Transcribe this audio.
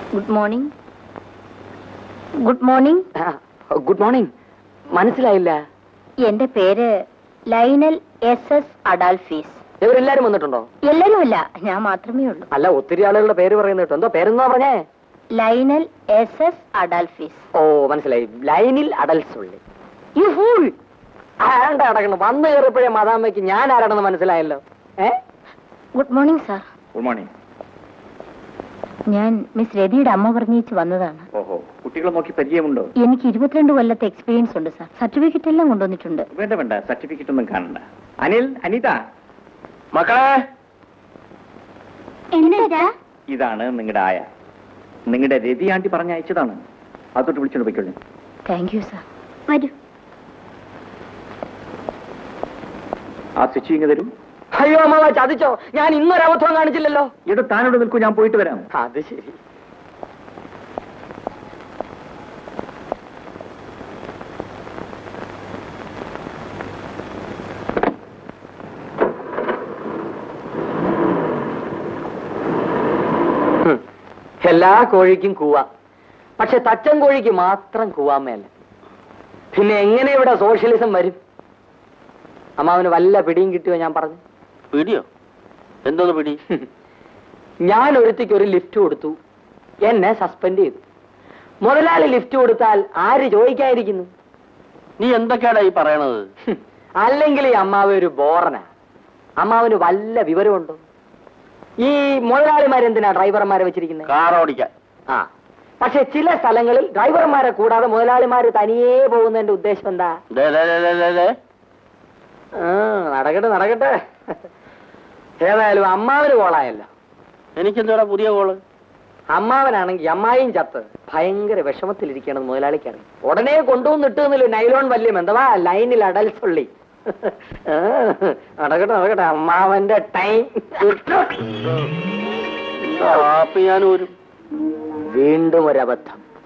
Good morning good morning good morning മനസ്സിലായില്ല എന്റെ പേര് ലൈനൽ എസ് എസ് അഡാൽഫീസ് ഇവരെല്ലാരും വന്നിട്ടുണ്ടോ എല്ലാരുമല്ല ഞാൻ മാത്രമേ ഉള്ളൂ അല്ല ഒത്തിരി ആളുകളുടെ പേര് പറയുന്ന കേട്ടോ എന്തോ പേരെന്നാ പറഞ്ഞേ ലൈനൽ എസ് എസ് അഡാൽഫീസ് ഓ മനസ്സിലായി ലൈനിൽ അടൽസ് ഉള്ളി യു ഫൂൾ ആരാണ്ട് അടക്കണം വന്നു കയറിയപ്പോഴേ മതാമ്മയ്ക്ക് ഞാൻ ആരാണെന്ന് മനസ്സിലായല്ലോ ഏ good morning sir good morning ഞാൻ മിസ് രതിയുടെ അമ്മ പറഞ്ഞേച്ച് വന്നതാണ് ഓഹോ കുട്ടികളെ നോക്കി പരിചയമുണ്ടോ എനിക്ക് ഇരുപത്തിരണ്ട് കൊല്ലത്തെ എക്സ്പീരിയൻസ് ഉണ്ട് സാർ സർട്ടിഫിക്കറ്റ് എല്ലാം കൊണ്ടുവന്നിട്ടുണ്ട് വേണ്ട വേണ്ട സർട്ടിഫിക്കറ്റ് ഒന്നും കാണണ്ട അനിൽ അനിത മക്കളെ എന്താ ഇതാണ് നിങ്ങളുടെ ആയ നിങ്ങളുടെ രതി ആന്റി പറഞ്ഞയച്ചതാണ് അതോട്ട് വിളിച്ചോണ്ട് പോയിക്കൊള്ളു താങ്ക് യു സാർ വരൂ ആ സ്വിച്ച് ഇങ്ങ് തരൂ അയ്യോ അമ്മ ചതിച്ചോ ഞാൻ ഇന്നൊരു അബദ്ധം കാണിച്ചില്ലല്ലോ ഇവിടെ താനോട് നിൽക്കൂ ഞാൻ പോയിട്ട് വരാം അത് ശരി ഹും. എല്ലാ കോഴിക്കും കൂവ പക്ഷെ തച്ചൻ കോഴിക്ക് മാത്രം കൂവാൻ മേല പിന്നെ എങ്ങനെ ഇവിടെ സോഷ്യലിസം വരും അമ്മാവന് വല്ല പിടിയും കിട്ടുമോ ഞാൻ പറഞ്ഞു പിടിയോ എന്തോന്ന് പിടി ഞാൻ ഒരുത്തിക്ക് ഒരു ലിഫ്റ്റ് കൊടുത്തു എന്നെ സസ്പെൻഡ് ചെയ്തു മുതലാളി ലിഫ്റ്റ് കൊടുത്താൽ ആര് ചോദിക്കാതിരിക്കുന്നു നീ എന്തൊക്കെയാടാ ഈ പറയണത് ഹും, അല്ലെങ്കിൽ ഈ അമ്മാവ് ഒരു ബോറനാ അമ്മാവിന് വല്ല വിവരമുണ്ടോ ഈ മുതലാളിമാരെന്തിനാ ഡ്രൈവർമാരെ വെച്ചിരിക്കുന്നത് കാർ ഓടിക്കാൻ ആ പക്ഷെ ചില സ്ഥലങ്ങളിൽ ഡ്രൈവർമാരെ കൂടാതെ മുതലാളിമാര് തനിയേ പോകുന്നതിന്റെ ഉദ്ദേശം എന്താ ദേ, ദേ, ദേ, ദേ, ദേ, ദേ. ആ, നടക്കട്ടെ നടക്കട്ടെ ഏതായാലും അമ്മാവന് കോളായല്ലോ എനിക്കെന്തോടാ പുതിയ കോള് അമ്മാവനാണെങ്കിൽ അമ്മായിയും ചത്ത് ഭയങ്കര വിഷമത്തിലിരിക്കണമെന്ന് മുതലാളിക്കറിയാം ഉടനെ കൊണ്ടുവന്നിട്ടുന്നില്ല നൈലോൺ വല്യം എന്തുവാ ലൈനിൽ അടൽസുള്ളി ആ, നടക്കട്ടെ നടക്കട്ടെ അമ്മാവന്റെ ടൈം കാപ്പി ഞാൻ ഒരു വീണ്ടും ഒരബദ്ധം